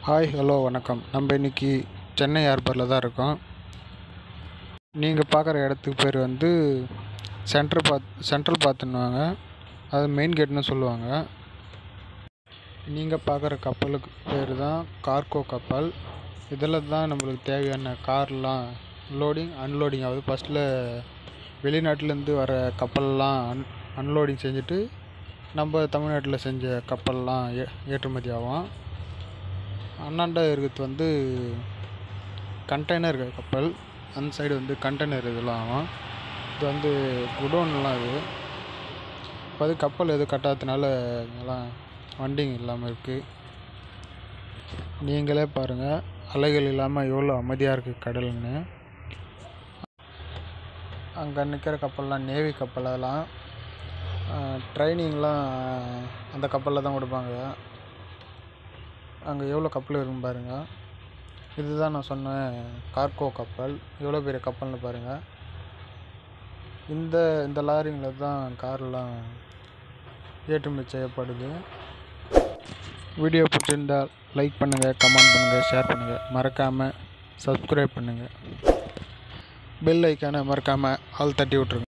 hi hello வணக்கம் நம்ம இன்னைக்கு சென்னை ஏர்போர்ட்டில் தான் இருக்கோம் நீங்கள் பார்க்குற இடத்துக்கு பேர் வந்து சென்ட்ரல் பாத் சென்ட்ரல் பாத்துன்னுவாங்க அது மெயின் கேட்னு சொல்லுவாங்க நீங்கள் பார்க்குற கப்பலுக்கு பேர் தான் கார்கோ கப்பல் இதில் தான் நம்மளுக்கு தேவையான கார்லாம் லோடிங் அன்லோடிங் ஆகுது ஃபஸ்ட்டில் வெளிநாட்டிலேருந்து வர கப்பல்லாம் அன் அன்லோடிங் செஞ்சுட்டு நம்ம தமிழ்நாட்டில் செஞ்ச கப்பல்லாம் ஏ ஏற்றுமதி ஆகும் அண்ணாண்ட இருக்கிறது வந்து கண்டெய்னர் கப்பல் அந்த சைடு வந்து கண்டெய்னர் இதெல்லாம் ஆகும் இது வந்து குடோன்லாம் இது இப்போ அது கப்பல் எதுவும் கட்டாததுனால இதெல்லாம் வண்டிங்க இல்லாமல் இருக்குது நீங்களே பாருங்கள் அலைகள் இல்லாமல் எவ்வளோ அமைதியாக இருக்குது கடல்னு அங்கே நிற்கிற கப்பல்லாம் நேவி கப்பல் அதெல்லாம் ட்ரைனிங்லாம் அந்த கப்பலில் தான் கொடுப்பாங்க அங்கே எவ்வளோ கப்பல் இருக்கும் பாருங்கள் இதுதான் நான் சொன்ன கார்கோ கப்பல் எவ்வளோ பெரிய கப்பல்னு பாருங்கள் இந்த இந்த லாரிங்களில் தான் கார்லாம் ஏற்றுமதி செய்யப்படுது வீடியோ பிடிச்சிருந்தால் லைக் பண்ணுங்கள் கமெண்ட் பண்ணுங்கள் ஷேர் பண்ணுங்கள் மறக்காமல் சப்ஸ்கிரைப் பண்ணுங்கள் பெல் ஐக்கானை மறக்காமல் ஆல் தட்டி விட்ருங்க